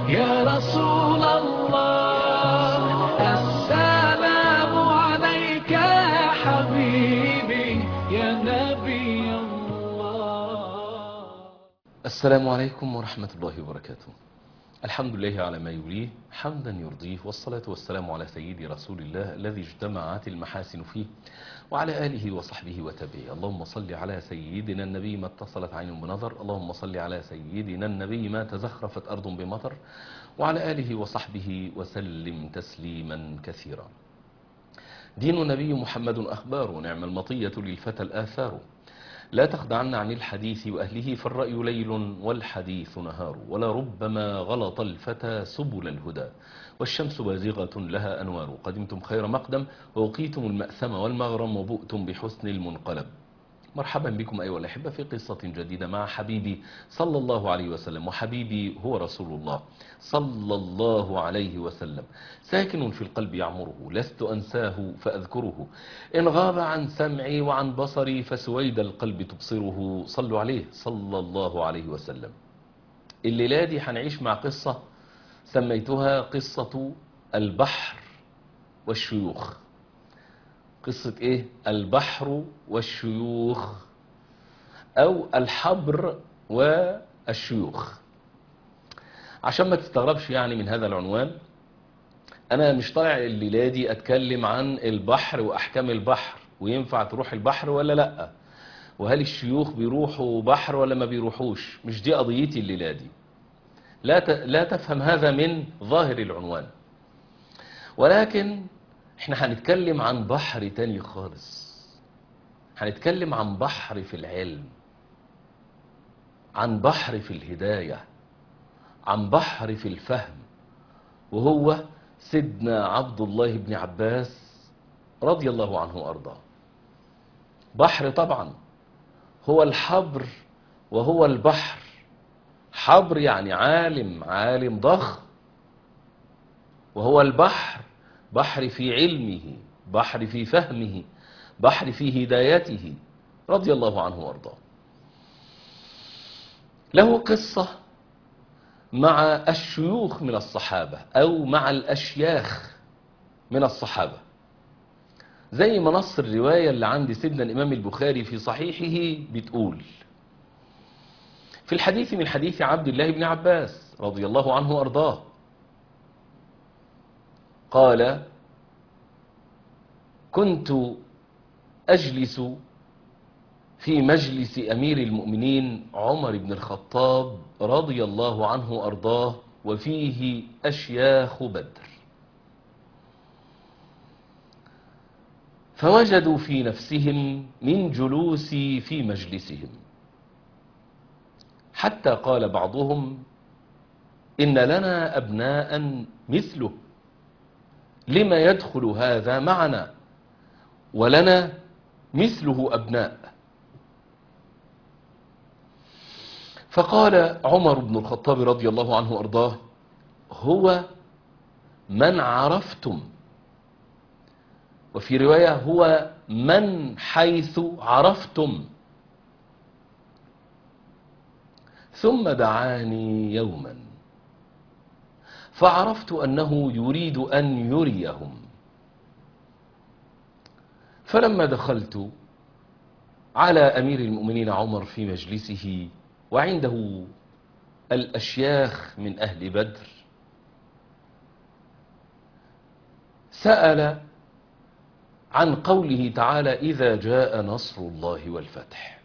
يا رسول الله السلام عليك يا حبيبي يا نبي الله السلام عليكم ورحمة الله وبركاته الحمد لله على ما يريه حمدا يرضيه والصلاة والسلام على سيدي رسول الله الذي اجتمعت المحاسن فيه وعلى آله وصحبه وتبعه اللهم صل على سيدنا النبي ما اتصلت عين بنظر اللهم صل على سيدنا النبي ما تزخرفت أرض بمطر وعلى آله وصحبه وسلم تسليما كثيرا دين النبي محمد أخبار نعم المطية للفتى الآثار لا تخدعن عن الحديث وأهله فالرأي ليل والحديث نهار ولربما غلط الفتى سبل الهدى والشمس بازغة لها أنوار قدمتم خير مقدم ووقيتم المأثم والمغرم وبؤتم بحسن المنقلب مرحبا بكم أيها الأحبة في قصة جديدة مع حبيبي صلى الله عليه وسلم وحبيبي هو رسول الله صلى الله عليه وسلم ساكن في القلب يعمره لست أنساه فأذكره إن غاب عن سمعي وعن بصري فسويد القلب تبصره صلوا عليه صلى الله عليه وسلم الليلة دي هنعيش مع قصة سميتها قصة البحر والشيوخ قصة ايه البحر والشيوخ او الحبر والشيوخ عشان ما تستغربش يعني من هذا العنوان انا مش طالع الليلة دي اتكلم عن البحر واحكام البحر وينفع تروح البحر ولا لا وهل الشيوخ بيروحوا بحر ولا ما بيروحوش مش دي قضيتي الليلة دي لا ت- لا تفهم هذا من ظاهر العنوان ولكن احنا هنتكلم عن بحر تاني خالص هنتكلم عن بحر في العلم عن بحر في الهداية عن بحر في الفهم وهو سيدنا عبد الله بن عباس رضي الله عنه وأرضاه بحر طبعا هو الحبر وهو البحر حبر يعني عالم عالم ضخم وهو البحر بحر في علمه بحر في فهمه بحر في هدايته رضي الله عنه وارضاه له قصة مع الشيوخ من الصحابة أو مع الأشياخ من الصحابة زي ما نص الرواية اللي عند سيدنا الإمام البخاري في صحيحه بتقول في الحديث من حديث عبد الله بن عباس رضي الله عنه وأرضاه قال كنت أجلس في مجلس أمير المؤمنين عمر بن الخطاب رضي الله عنه وأرضاه وفيه أشياخ بدر فوجدوا في نفسهم من جلوسي في مجلسهم حتى قال بعضهم إن لنا أبناء مثله لما يدخل هذا معنا ولنا مثله أبناء فقال عمر بن الخطاب رضي الله عنه وأرضاه هو من عرفتم وفي رواية هو من حيث عرفتم ثم دعاني يوما فعرفت أنه يريد أن يريهم فلما دخلت على أمير المؤمنين عمر في مجلسه وعنده الأشياخ من أهل بدر سأل عن قوله تعالى إذا جاء نصر الله والفتح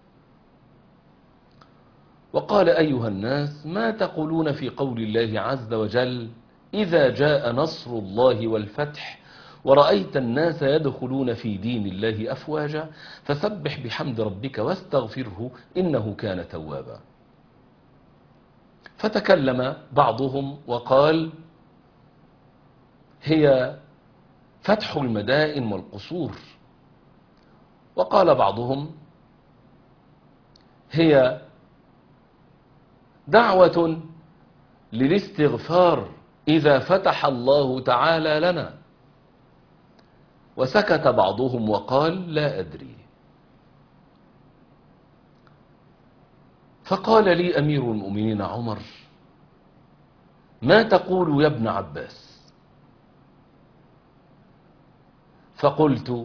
وقال أيها الناس ما تقولون في قول الله عز وجل إذا جاء نصر الله والفتح ورأيت الناس يدخلون في دين الله أفواجا فسبح بحمد ربك واستغفره إنه كان توابا فتكلم بعضهم وقال هي فتح المدائن والقصور وقال بعضهم هي دعوة للاستغفار إذا فتح الله تعالى لنا وسكت بعضهم وقال لا أدري فقال لي أمير المؤمنين عمر ما تقول يا ابن عباس فقلت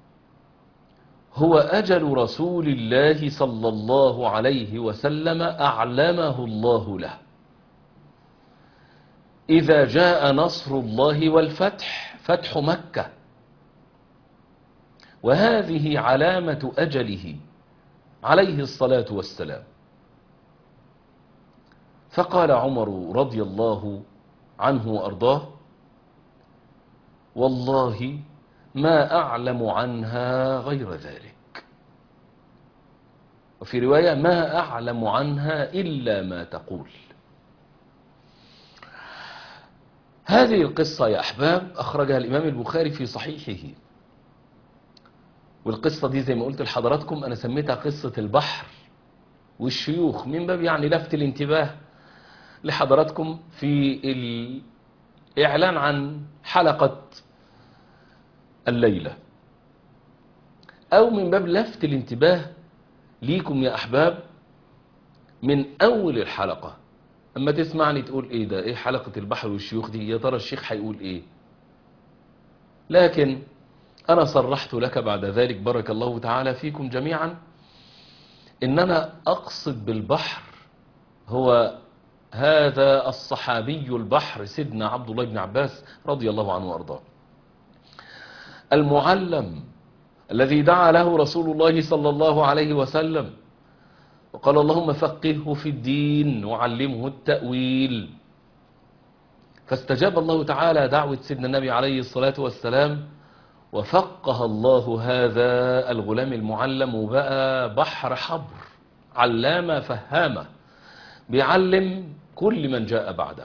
هو أجل رسول الله صلى الله عليه وسلم أعلمه الله له إذا جاء نصر الله والفتح فتح مكة وهذه علامة أجله عليه الصلاة والسلام فقال عمر رضي الله عنه وأرضاه والله ما أعلم عنها غير ذلك وفي رواية ما أعلم عنها إلا ما تقول هذه القصة يا أحباب أخرجها الإمام البخاري في صحيحه والقصة دي زي ما قلت لحضراتكم أنا سميتها قصة البحر والشيوخ من باب يعني لفت الانتباه لحضراتكم في الإعلان عن حلقة الليلة أو من باب لفت الانتباه ليكم يا أحباب من أول الحلقة أما تسمعني تقول إيه ده إيه حلقة البحر والشيوخ دي يا ترى الشيخ هيقول إيه لكن أنا صرحت لك بعد ذلك بارك الله تعالى فيكم جميعا إن أنا أقصد بالبحر هو هذا الصحابي البحر سيدنا عبد الله بن عباس رضي الله عنه وأرضاه المعلم الذي دعا له رسول الله صلى الله عليه وسلم وقال اللهم فقهه في الدين وعلمه التأويل فاستجاب الله تعالى دعوة سيدنا النبي عليه الصلاة والسلام وفقه الله هذا الغلام المعلم وبقى بحر حبر علامة فهامة بيعلم كل من جاء بعده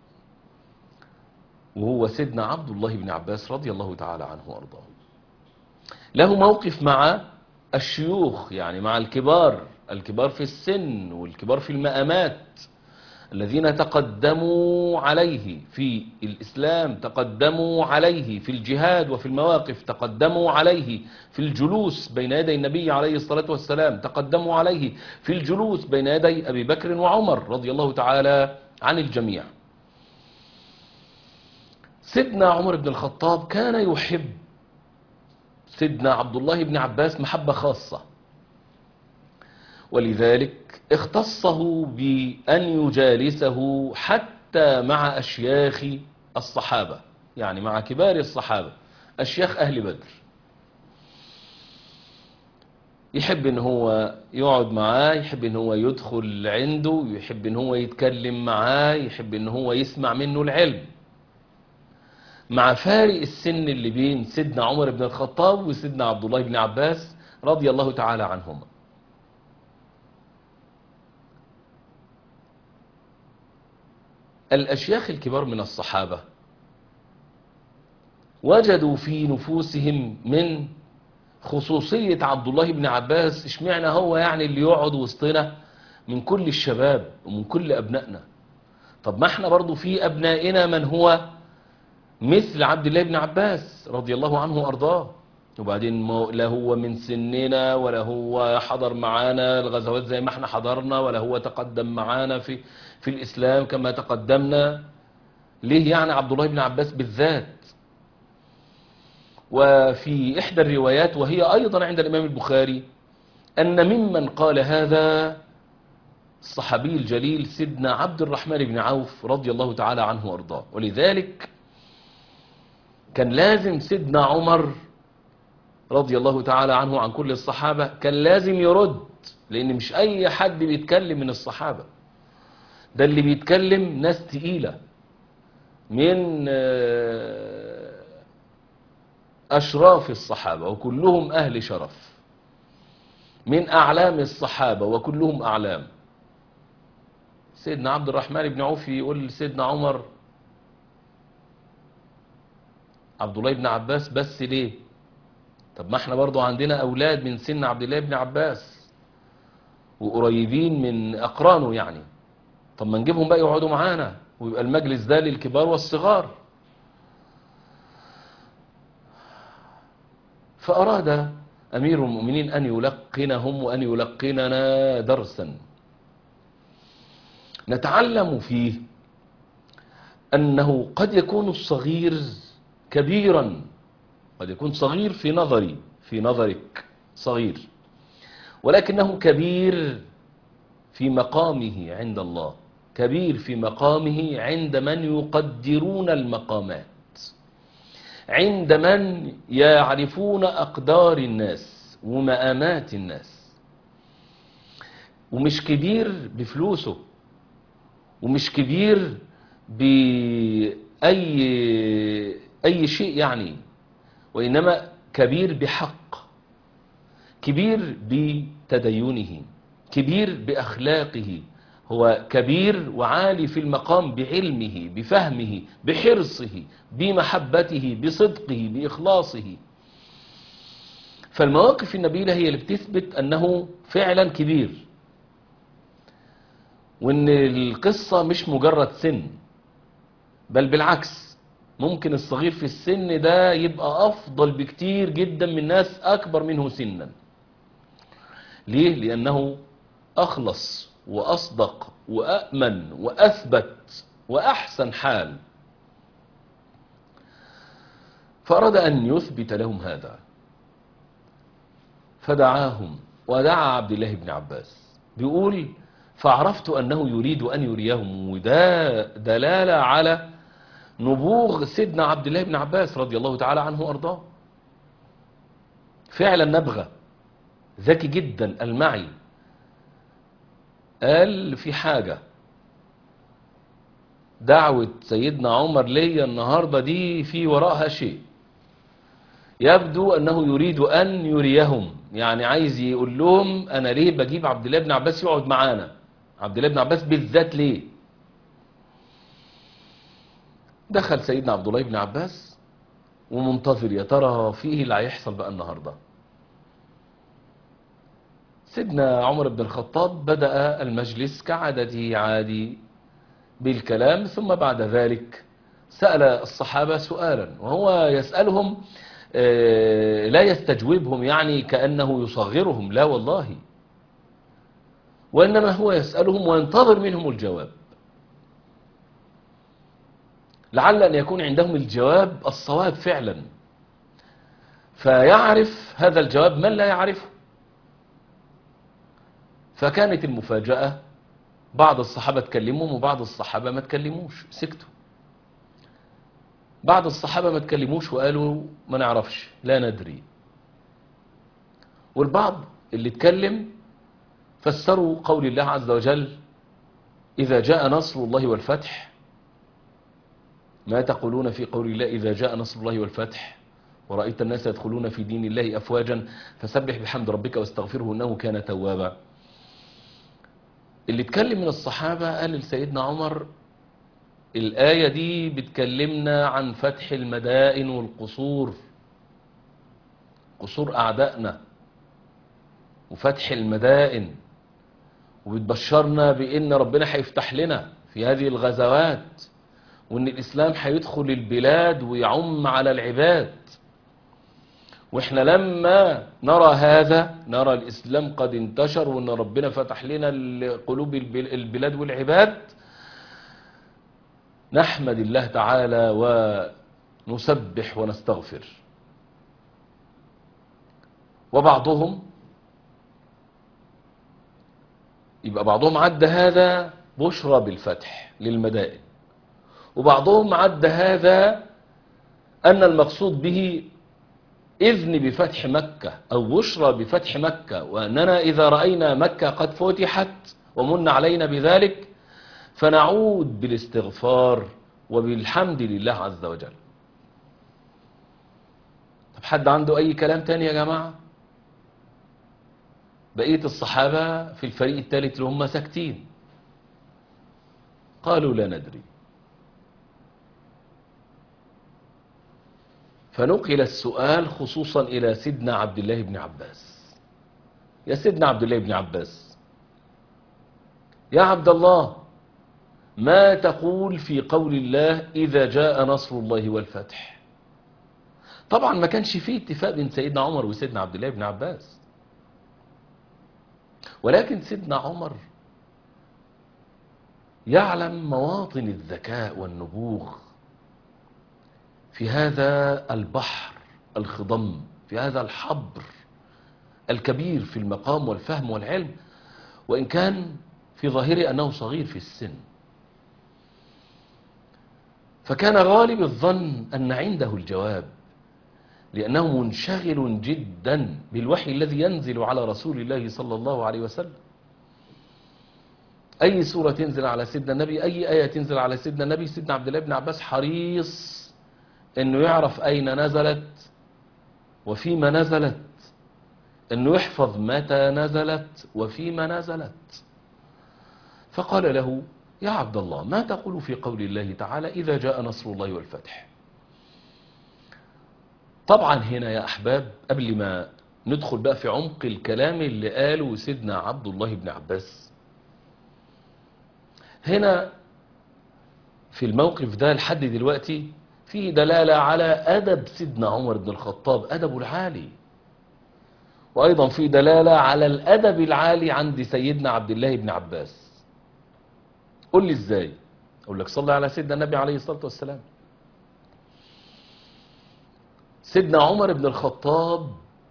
وهو سيدنا عبد الله بن عباس رضي الله تعالى عنه وارضاه له موقف مع الشيوخ يعني مع الكبار الكبار في السن والكبار في المقامات الذين تقدموا عليه في الإسلام تقدموا عليه في الجهاد وفي المواقف تقدموا عليه في الجلوس بين يدي النبي عليه الصلاة والسلام تقدموا عليه في الجلوس بين يدي أبي بكر وعمر رضي الله تعالى عن الجميع سيدنا عمر بن الخطاب كان يحب سيدنا عبد الله بن عباس محبة خاصة ولذلك اختصه بأن يجالسه حتى مع أشياخ الصحابة يعني مع كبار الصحابة أشياخ أهل بدر يحب ان هو يقعد معاه يحب ان هو يدخل عنده يحب ان هو يتكلم معاه يحب ان هو يسمع منه العلم مع فارق السن اللي بين سيدنا عمر بن الخطاب وسيدنا عبد الله بن عباس رضي الله تعالى عنهما الأشياخ الكبار من الصحابة وجدوا في نفوسهم من خصوصية عبد الله بن عباس اشمعنى هو يعني اللي يقعد وسطنا من كل الشباب ومن كل أبنائنا طب ما احنا برضو في أبنائنا من هو مثل عبد الله بن عباس رضي الله عنه وأرضاه وبعدين ما- لا هو من سننا ولا هو حضر معانا الغزوات زي ما احنا حضرنا ولا هو تقدم معانا في في الإسلام كما تقدمنا ليه يعني عبد الله بن عباس بالذات وفي إحدى الروايات وهي أيضا عند الإمام البخاري أن ممن قال هذا الصحابي الجليل سيدنا عبد الرحمن بن عوف رضي الله تعالى عنه وارضاه ولذلك كان لازم سيدنا عمر رضي الله تعالى عنه عن كل الصحابة كان لازم يرد لأن مش أي حد بيتكلم من الصحابة ده اللي بيتكلم ناس تقيلة من آه، أشراف الصحابة وكلهم أهل شرف من أعلام الصحابة وكلهم أعلام سيدنا عبد الرحمن بن عوف يقول لسيدنا عمر عبد الله بن عباس بس ليه طب ما احنا برضو عندنا أولاد من سن عبد الله بن عباس وقريبين من أقرانه يعني طب ما نجيبهم بقى يقعدوا معانا ويبقى المجلس ده للكبار والصغار فأراد أمير المؤمنين أن يلقنهم وأن يلقننا درسا نتعلم فيه أنه قد يكون الصغير كبيرا قد يكون صغير في نظري في نظرك صغير ولكنه كبير في مقامه عند الله كبير في مقامه عند من يقدرون المقامات عند من يعرفون أقدار الناس ومآمات الناس ومش كبير بفلوسه ومش كبير بأي أي شيء يعني وإنما كبير بحق كبير بتدينه كبير بأخلاقه هو كبير وعالي في المقام بعلمه بفهمه بحرصه بمحبته بصدقه بإخلاصه فالمواقف النبيلة هي اللي بتثبت أنه فعلا كبير وأن القصة مش مجرد سن بل بالعكس ممكن الصغير في السن ده يبقى أفضل بكتير جدا من ناس أكبر منه سنا ليه؟ لأنه أخلص وأصدق وأأمن وأثبت وأحسن حال فأراد أن يثبت لهم هذا فدعاهم ودعا عبد الله بن عباس بيقول فعرفت أنه يريد أن يريهم وده دلالة على نبوغ سيدنا عبد الله بن عباس رضي الله تعالى عنه وأرضاه فعلا نبغى ذكي جدا المعي قال في حاجة دعوة سيدنا عمر ليا النهاردة دي في وراءها شيء يبدو أنه يريد أن يريهم يعني عايز يقول لهم أنا ليه بجيب عبد الله بن عباس يقعد معانا عبد الله بن عباس بالذات ليه دخل سيدنا عبد الله بن عباس ومنتظر يا ترى فيه اللي هيحصل بقى النهارده سيدنا عمر بن الخطاب بدأ المجلس كعادته عادي بالكلام ثم بعد ذلك سأل الصحابة سؤالا وهو يسألهم آه، لا يستجوبهم يعني كأنه يصغرهم لا والله وإنما هو يسألهم وينتظر منهم الجواب لعل أن يكون عندهم الجواب الصواب فعلا فيعرف هذا الجواب من لا يعرفه فكانت المفاجأة بعض الصحابة تكلمهم وبعض الصحابة ما تكلموش سكتوا بعض الصحابة ما تكلموش وقالوا ما نعرفش لا ندري والبعض اللي اتكلم فسروا قول الله عز وجل إذا جاء نصر الله والفتح ما تقولون في قول الله إذا جاء نصر الله والفتح ورأيت الناس يدخلون في دين الله أفواجا فسبح بحمد ربك واستغفره إنه كان توابا اللي اتكلم من الصحابة قال لسيدنا عمر الآية دي بتكلمنا عن فتح المدائن والقصور قصور أعدائنا وفتح المدائن وبتبشرنا بأن ربنا هيفتح لنا في هذه الغزوات وأن الإسلام هيدخل البلاد ويعم على العباد واحنا لما نرى هذا نرى الإسلام قد انتشر وأن ربنا فتح لنا قلوب البل- البلاد والعباد نحمد الله تعالى ونسبح ونستغفر وبعضهم يبقى بعضهم عد هذا بشرى بالفتح للمدائن وبعضهم عد هذا أن المقصود به إذن بفتح مكة أو بشرى بفتح مكة وأننا إذا رأينا مكة قد فتحت ومن علينا بذلك فنعود بالاستغفار وبالحمد لله عز وجل طب حد عنده أي كلام تاني يا جماعة بقية الصحابة في الفريق الثالث اللي هم ساكتين قالوا لا ندري فنقل السؤال خصوصا إلى سيدنا عبد الله بن عباس يا سيدنا عبد الله بن عباس يا عبد الله ما تقول في قول الله إذا جاء نصر الله والفتح طبعا ما كانش فيه اتفاق بين سيدنا عمر وسيدنا عبد الله بن عباس ولكن سيدنا عمر يعلم مواطن الذكاء والنبوغ في هذا البحر الخضم في هذا الحبر الكبير في المقام والفهم والعلم وإن كان في ظاهره أنه صغير في السن فكان غالب الظن أن عنده الجواب لأنه منشغل جدا بالوحي الذي ينزل على رسول الله صلى الله عليه وسلم أي سورة تنزل على سيدنا النبي أي آية تنزل على سيدنا النبي سيدنا عبد الله بن عباس حريص أنه يعرف أين نزلت وفيما نزلت أنه يحفظ متى نزلت وفيما نزلت فقال له يا عبد الله ما تقول في قول الله تعالى إذا جاء نصر الله والفتح طبعا هنا يا أحباب قبل ما ندخل بقى في عمق الكلام اللي قاله سيدنا عبد الله بن عباس هنا في الموقف ده لحد دلوقتي فيه دلالة على أدب سيدنا عمر بن الخطاب أدبه العالي وأيضا في دلالة على الأدب العالي عند سيدنا عبد الله بن عباس قل لي ازاي اقول لك صلي على سيدنا النبي عليه الصلاة والسلام سيدنا عمر بن الخطاب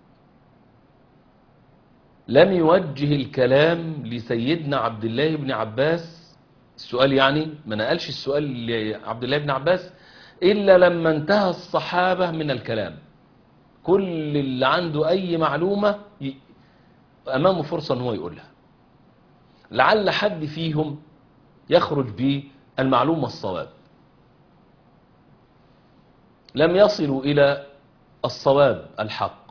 لم يوجه الكلام لسيدنا عبد الله بن عباس السؤال يعني ما نقلش السؤال لعبد الله بن عباس إلا لما انتهى الصحابة من الكلام كل اللي عنده أي معلومة ي- أمامه فرصة أن هو يقولها لعل حد فيهم يخرج بالمعلومة الصواب لم يصلوا إلى الصواب الحق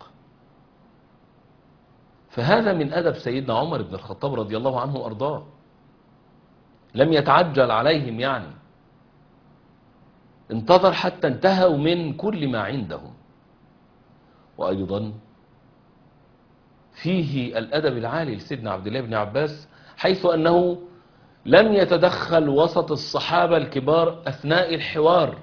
فهذا من أدب سيدنا عمر بن الخطاب رضي الله عنه وأرضاه لم يتعجل عليهم يعني انتظر حتى انتهوا من كل ما عندهم وأيضا فيه الأدب العالي لسيدنا عبد الله بن عباس حيث أنه لم يتدخل وسط الصحابة الكبار أثناء الحوار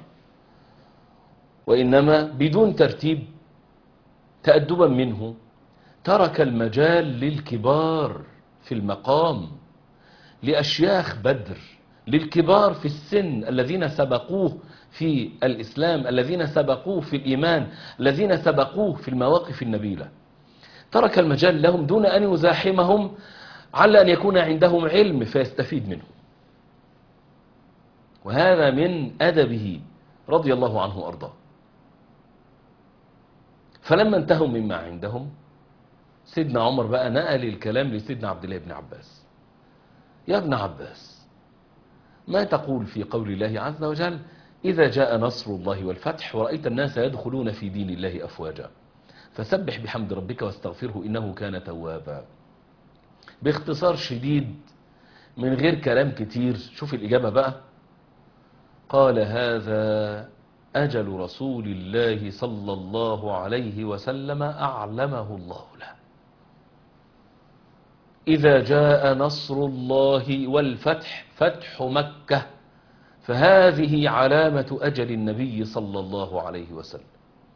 وإنما بدون ترتيب تأدبا منه ترك المجال للكبار في المقام لأشياخ بدر للكبار في السن الذين سبقوه في الإسلام الذين سبقوه في الإيمان الذين سبقوه في المواقف النبيلة ترك المجال لهم دون أن يزاحمهم على أن يكون عندهم علم فيستفيد منه وهذا من أدبه رضي الله عنه وأرضاه فلما انتهوا مما عندهم سيدنا عمر بقى نقل الكلام لسيدنا عبد الله بن عباس يا ابن عباس ما تقول في قول الله عز وجل إذا جاء نصر الله والفتح ورأيت الناس يدخلون في دين الله أفواجا فسبح بحمد ربك واستغفره إنه كان توابا باختصار شديد من غير كلام كتير شوف الإجابة بقى قال هذا أجل رسول الله صلى الله عليه وسلم أعلمه الله له إذا جاء نصر الله والفتح فتح مكة فهذه علامة أجل النبي صلى الله عليه وسلم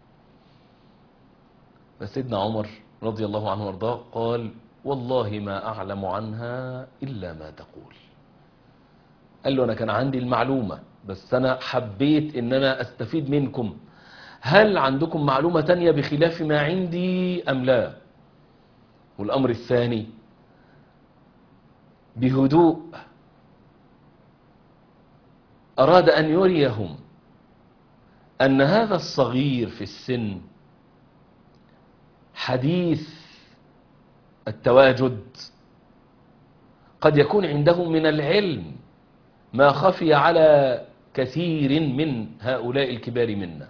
فسيدنا عمر رضي الله عنه وارضاه قال والله ما أعلم عنها إلا ما تقول قال له أنا كان عندي المعلومة بس أنا حبيت إن أنا أستفيد منكم هل عندكم معلومة تانية بخلاف ما عندي أم لا والأمر الثاني بهدوء أراد أن يريهم أن هذا الصغير في السن حديث التواجد قد يكون عنده من العلم ما خفي على كثير من هؤلاء الكبار منا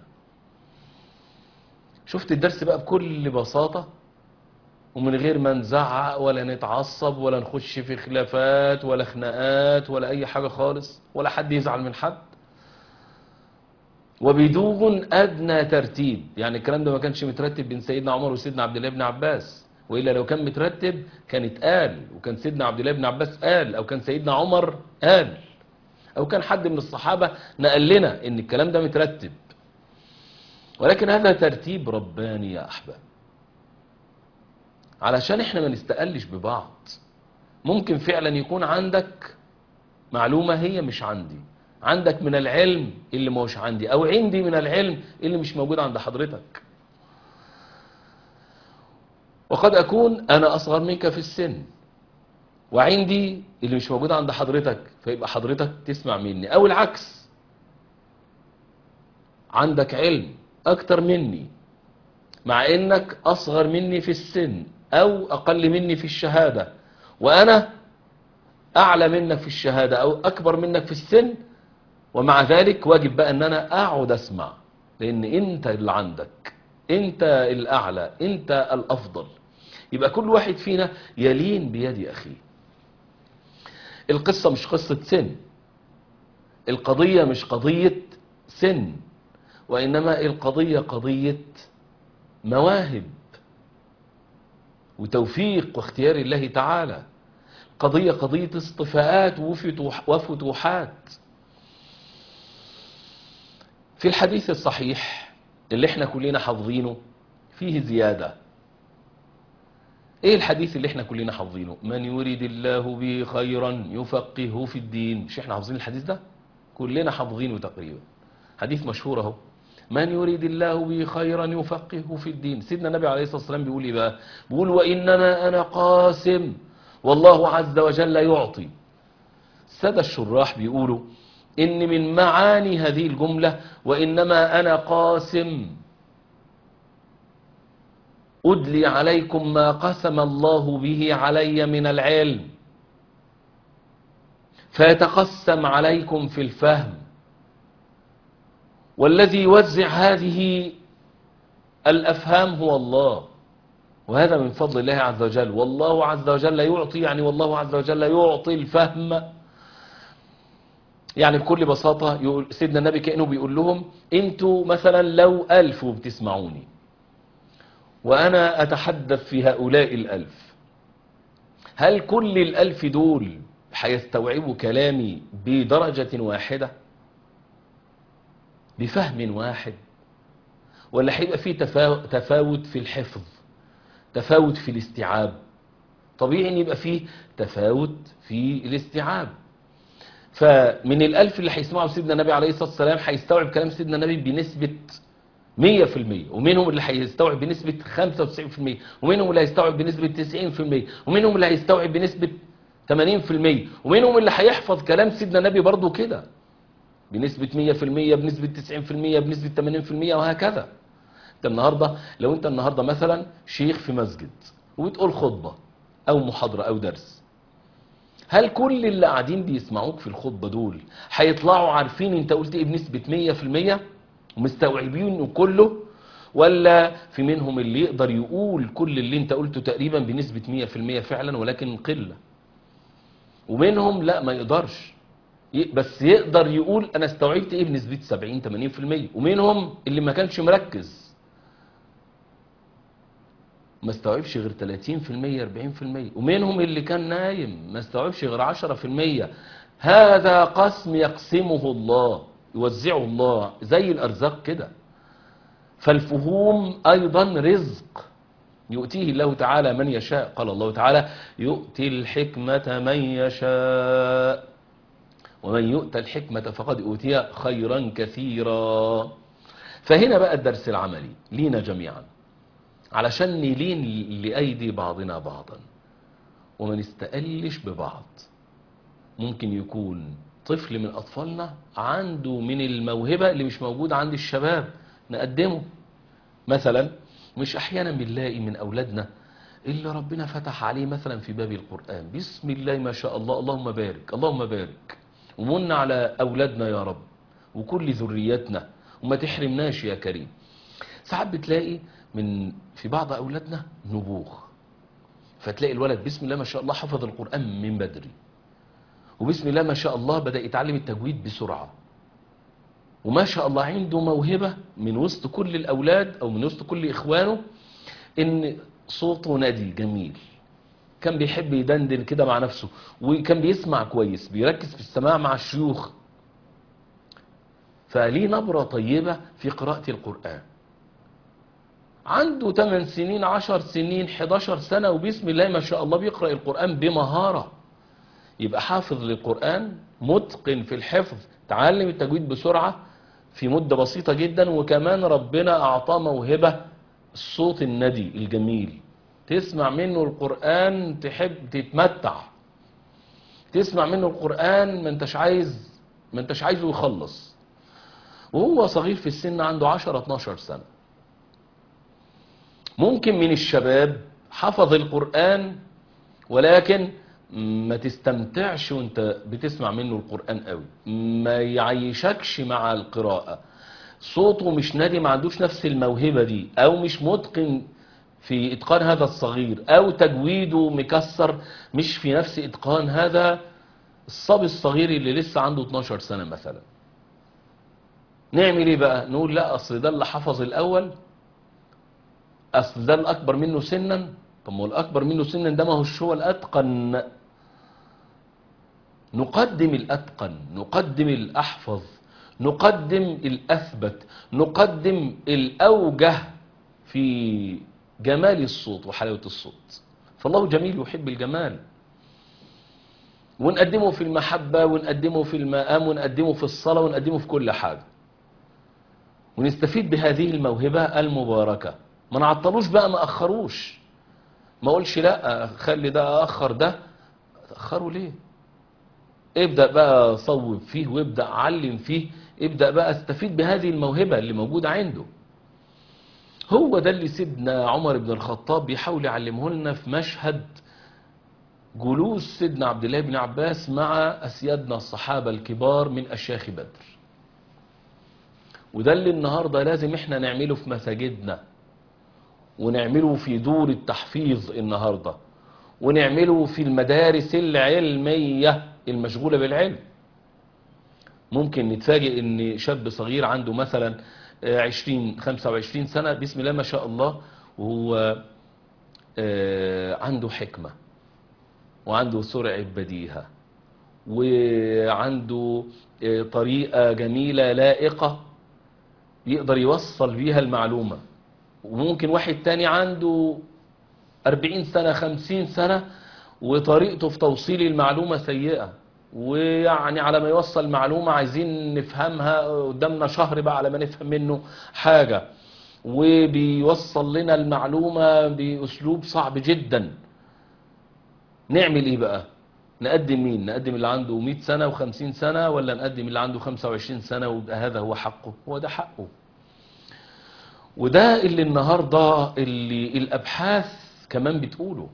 شفت الدرس بقى بكل بساطة ومن غير ما نزعق ولا نتعصب ولا نخش في خلافات ولا خناقات ولا أي حاجة خالص ولا حد يزعل من حد وبدون أدنى ترتيب يعني الكلام ده ما كانش مترتب بين سيدنا عمر وسيدنا عبد الله بن عباس وإلا لو كان مترتب كان اتقال وكان سيدنا عبد الله بن عباس قال أو كان سيدنا عمر قال أو كان حد من الصحابة نقل لنا إن الكلام ده مترتب ولكن هذا ترتيب رباني يا أحباب علشان احنا ما نستقلش ببعض ممكن فعلا يكون عندك معلومة هي مش عندي عندك من العلم اللي مش عندي او عندي من العلم اللي مش موجود عند حضرتك وقد اكون انا اصغر منك في السن وعندي اللي مش موجود عند حضرتك فيبقى حضرتك تسمع مني او العكس عندك علم اكتر مني مع انك اصغر مني في السن او اقل مني في الشهادة وانا اعلى منك في الشهادة او اكبر منك في السن ومع ذلك واجب بقى ان انا اقعد اسمع لان انت اللي عندك انت الاعلى انت الافضل يبقى كل واحد فينا يلين بيد اخيه القصة مش قصة سن القضية مش قضية سن وإنما القضية قضية مواهب وتوفيق واختيار الله تعالى قضية قضية اصطفاءات وفتوح وفتوحات في الحديث الصحيح اللي احنا كلنا حافظينه فيه زيادة ايه الحديث اللي احنا كلنا حافظينه من يريد الله به خيرا يفقهه في الدين مش احنا حافظين الحديث ده كلنا حافظينه تقريبا حديث مشهور اهو من يريد الله به خيرا يفقهه في الدين سيدنا النبي عليه الصلاة والسلام بيقول ايه بقى بيقول وانما انا قاسم والله عز وجل يعطي السادة الشراح بيقولوا ان من معاني هذه الجملة وانما انا قاسم أدلي عليكم ما قسم الله به علي من العلم فيتقسم عليكم في الفهم والذي يوزع هذه الأفهام هو الله وهذا من فضل الله عز وجل والله عز وجل يعطي يعني والله عز وجل يعطي الفهم يعني بكل بساطة يقول سيدنا النبي كأنه بيقول لهم انتوا مثلا لو ألف وبتسمعوني وأنا أتحدث في هؤلاء الألف هل كل الألف دول هيستوعبوا كلامي بدرجة واحدة بفهم واحد ولا هيبقى فيه تفا- تفاوت في الحفظ تفاوت في الاستيعاب طبيعي ان يبقى فيه تفاوت في الاستيعاب فمن الألف اللي هيسمعوا سيدنا النبي عليه الصلاة والسلام هيستوعب كلام سيدنا النبي بنسبة 100% ومنهم اللي هيستوعب بنسبة 95% ومنهم اللي هيستوعب بنسبة 90% ومنهم اللي هيستوعب بنسبة 80% ومنهم اللي هيحفظ كلام سيدنا النبي برضو كده بنسبة 100% بنسبة 90% بنسبة 80% وهكذا انت النهاردة لو انت النهاردة مثلا شيخ في مسجد وبتقول خطبة او محاضرة او درس هل كل اللي قاعدين بيسمعوك في الخطبة دول هيطلعوا عارفين انت قلت ايه بنسبة 100% ومستوعبينه كله ولا في منهم اللي يقدر يقول كل اللي انت قلته تقريبا بنسبة 100% فعلا ولكن قلة ومنهم لا ما يقدرش ي- بس يقدر يقول انا استوعبت ايه بنسبة 70 80% ومنهم اللي ما كانش مركز ما استوعبش غير 30% 40% ومنهم اللي كان نايم ما استوعبش غير 10% هذا قسم يقسمه الله يوزعه الله زي الأرزاق كده فالفهوم أيضا رزق يؤتيه الله تعالى من يشاء قال الله تعالى يؤتي الحكمة من يشاء ومن يؤتى الحكمة فقد أوتي خيرا كثيرا فهنا بقى الدرس العملي لينا جميعا علشان نلين لأيدي بعضنا بعضا وما نستقلش ببعض ممكن يكون طفل من أطفالنا عنده من الموهبة اللي مش موجودة عند الشباب نقدمه مثلا مش أحيانا بنلاقي من أولادنا اللي ربنا فتح عليه مثلا في باب القرآن بسم الله ما شاء الله اللهم بارك اللهم بارك ومن على أولادنا يا رب وكل ذريتنا وما تحرمناش يا كريم ساعات بتلاقي من في بعض أولادنا نبوغ فتلاقي الولد بسم الله ما شاء الله حفظ القرآن من بدري وبسم الله ما شاء الله بدأ يتعلم التجويد بسرعة وما شاء الله عنده موهبة من وسط كل الأولاد أو من وسط كل إخوانه إن صوته نادي جميل كان بيحب يدندن كده مع نفسه وكان بيسمع كويس بيركز في السماع مع الشيوخ فليه نبرة طيبة في قراءة القرآن عنده 8 سنين 10 سنين 11 سنة وبسم الله ما شاء الله بيقرأ القرآن بمهارة يبقى حافظ للقرآن متقن في الحفظ تعلم التجويد بسرعة في مدة بسيطة جدا وكمان ربنا أعطاه موهبة الصوت الندي الجميل تسمع منه القرآن تحب تتمتع تسمع منه القرآن ما انتش عايز ما انتش عايزه يخلص وهو صغير في السن عنده 10 12 سنة ممكن من الشباب حفظ القرآن ولكن ما تستمتعش وانت بتسمع منه القرآن قوي ما يعيشكش مع القراءة صوته مش نادي ما عندوش نفس الموهبة دي او مش متقن في اتقان هذا الصغير او تجويده مكسر مش في نفس اتقان هذا الصبي الصغير اللي لسه عنده 12 سنة مثلا نعمل ايه بقى نقول لا اصل ده اللي حفظ الاول اصل ده الاكبر منه سنا طب ما هو الاكبر منه سنا ده ما هوش هو الاتقن نقدم الاتقن نقدم الاحفظ نقدم الاثبت نقدم الاوجه في جمال الصوت وحلاوه الصوت فالله جميل يحب الجمال ونقدمه في المحبه ونقدمه في المقام ونقدمه في الصلاه ونقدمه في كل حاجه ونستفيد بهذه الموهبه المباركه ما نعطلوش بقى ما اخروش ما اقولش لا خلي ده اخر ده تاخره ليه ابدا بقى صوب فيه وابدا علم فيه ابدا بقى استفيد بهذه الموهبه اللي موجوده عنده هو ده اللي سيدنا عمر بن الخطاب بيحاول يعلمه لنا في مشهد جلوس سيدنا عبد الله بن عباس مع اسيادنا الصحابه الكبار من اشياخ بدر وده اللي النهارده لازم احنا نعمله في مساجدنا ونعمله في دور التحفيظ النهارده ونعمله في المدارس العلميه المشغوله بالعلم ممكن نتفاجئ ان شاب صغير عنده مثلا 20 25 سنه بسم الله ما شاء الله وهو عنده حكمه وعنده سرعه بديهه وعنده طريقه جميله لائقه يقدر يوصل بيها المعلومه وممكن واحد تاني عنده 40 سنة 50 سنة وطريقته في توصيل المعلومة سيئة ويعني على ما يوصل معلومة عايزين نفهمها قدامنا شهر بقى على ما نفهم منه حاجة وبيوصل لنا المعلومة بأسلوب صعب جدا نعمل ايه بقى نقدم مين نقدم اللي عنده 100 سنة و50 سنة ولا نقدم اللي عنده 25 سنة ويبقى هذا هو حقه هو ده حقه وده اللي النهاردة اللي الأبحاث كمان بتقوله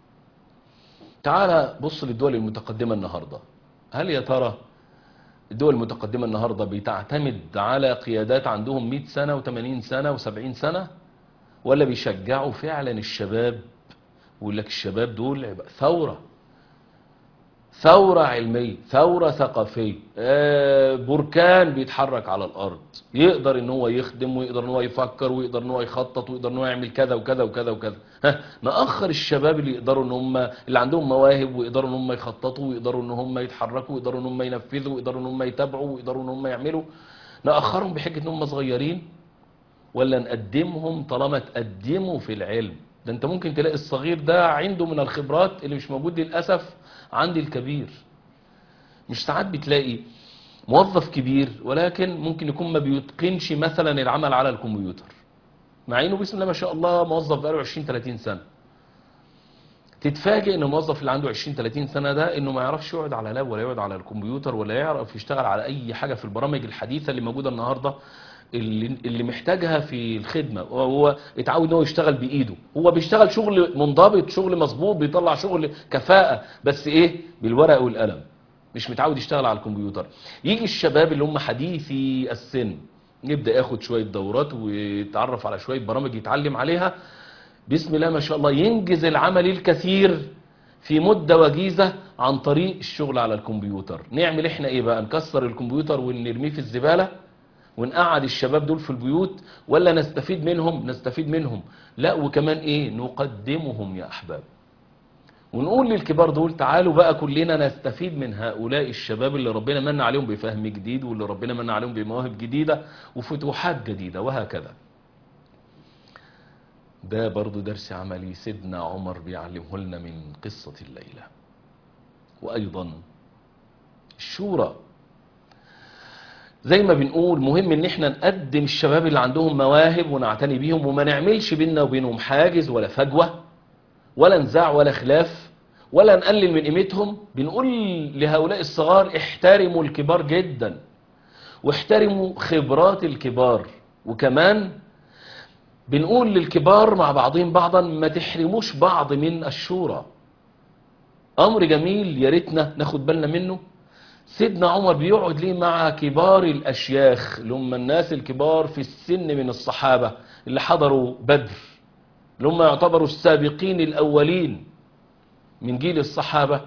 تعال بص للدول المتقدمة النهاردة هل يا ترى الدول المتقدمة النهاردة بتعتمد على قيادات عندهم 100 سنة و80 سنة و70 سنة ولا بيشجعوا فعلا الشباب ويقول لك الشباب دول هيبقى ثورة ثورة علمية ثورة ثقافية آه، بركان بيتحرك على الأرض يقدر ان هو يخدم ويقدر ان هو يفكر ويقدر ان هو يخطط ويقدر ان هو يعمل كذا وكذا وكذا وكذا ها نأخر الشباب اللي يقدروا ان هم اللي عندهم مواهب ويقدروا ان هم يخططوا ويقدروا ان هم يتحركوا ويقدروا ان هم ينفذوا ويقدروا ان هم يتابعوا ويقدروا ان هم يعملوا نأخرهم بحجة ان هم صغيرين ولا نقدمهم طالما تقدموا في العلم ده انت ممكن تلاقي الصغير ده عنده من الخبرات اللي مش موجود للأسف عند الكبير مش ساعات بتلاقي موظف كبير ولكن ممكن يكون ما بيتقنش مثلا العمل على الكمبيوتر مع انه بسم الله ما شاء الله موظف بقاله 20 30 سنه تتفاجئ ان الموظف اللي عنده 20 30 سنه ده انه ما يعرفش يقعد على لاب ولا يقعد على الكمبيوتر ولا يعرف يشتغل على اي حاجه في البرامج الحديثه اللي موجوده النهارده اللي, اللي محتاجها في الخدمه وهو اتعود ان هو يشتغل بايده هو بيشتغل شغل منضبط شغل مظبوط بيطلع شغل كفاءه بس ايه بالورق والقلم مش متعود يشتغل على الكمبيوتر يجي الشباب اللي هم حديثي السن يبدا ياخد شويه دورات ويتعرف على شويه برامج يتعلم عليها بسم الله ما شاء الله ينجز العمل الكثير في مدة وجيزة عن طريق الشغل على الكمبيوتر نعمل احنا ايه بقى نكسر الكمبيوتر ونرميه في الزبالة ونقعد الشباب دول في البيوت ولا نستفيد منهم نستفيد منهم لا وكمان ايه نقدمهم يا احباب ونقول للكبار دول تعالوا بقى كلنا نستفيد من هؤلاء الشباب اللي ربنا من عليهم بفهم جديد واللي ربنا من عليهم بمواهب جديدة وفتوحات جديدة وهكذا ده برضو درس عملي سيدنا عمر بيعلمه لنا من قصة الليلة وأيضا الشورى زي ما بنقول مهم ان احنا نقدم الشباب اللي عندهم مواهب ونعتني بيهم وما نعملش بيننا وبينهم حاجز ولا فجوة ولا نزاع ولا خلاف ولا نقلل من قيمتهم بنقول لهؤلاء الصغار احترموا الكبار جدا واحترموا خبرات الكبار وكمان بنقول للكبار مع بعضهم بعضا ما تحرموش بعض من الشورى امر جميل يا ريتنا ناخد بالنا منه سيدنا عمر بيقعد ليه مع كبار الاشياخ اللي هم الناس الكبار في السن من الصحابه اللي حضروا بدر اللي هم يعتبروا السابقين الاولين من جيل الصحابه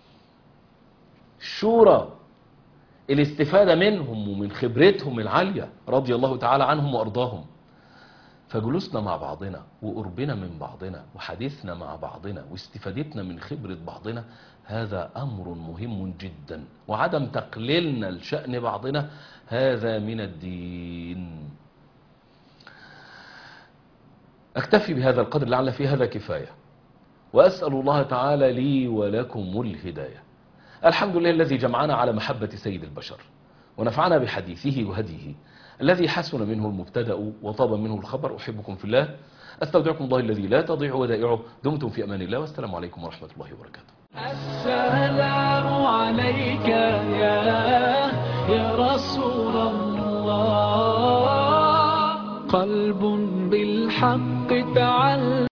الشورى الاستفاده منهم ومن خبرتهم العاليه رضي الله تعالى عنهم وارضاهم فجلوسنا مع بعضنا وقربنا من بعضنا وحديثنا مع بعضنا واستفادتنا من خبرة بعضنا هذا أمر مهم جدا وعدم تقليلنا لشأن بعضنا هذا من الدين أكتفي بهذا القدر لعل في هذا كفاية وأسأل الله تعالى لي ولكم الهداية الحمد لله الذي جمعنا على محبة سيد البشر ونفعنا بحديثه وهديه الذي حسن منه المبتدأ وطاب منه الخبر أحبكم في الله أستودعكم الله الذي لا تضيع ودائعه دمتم في أمان الله والسلام عليكم ورحمة الله وبركاته السلام عليك يا يا رسول الله قلب بالحق تعلق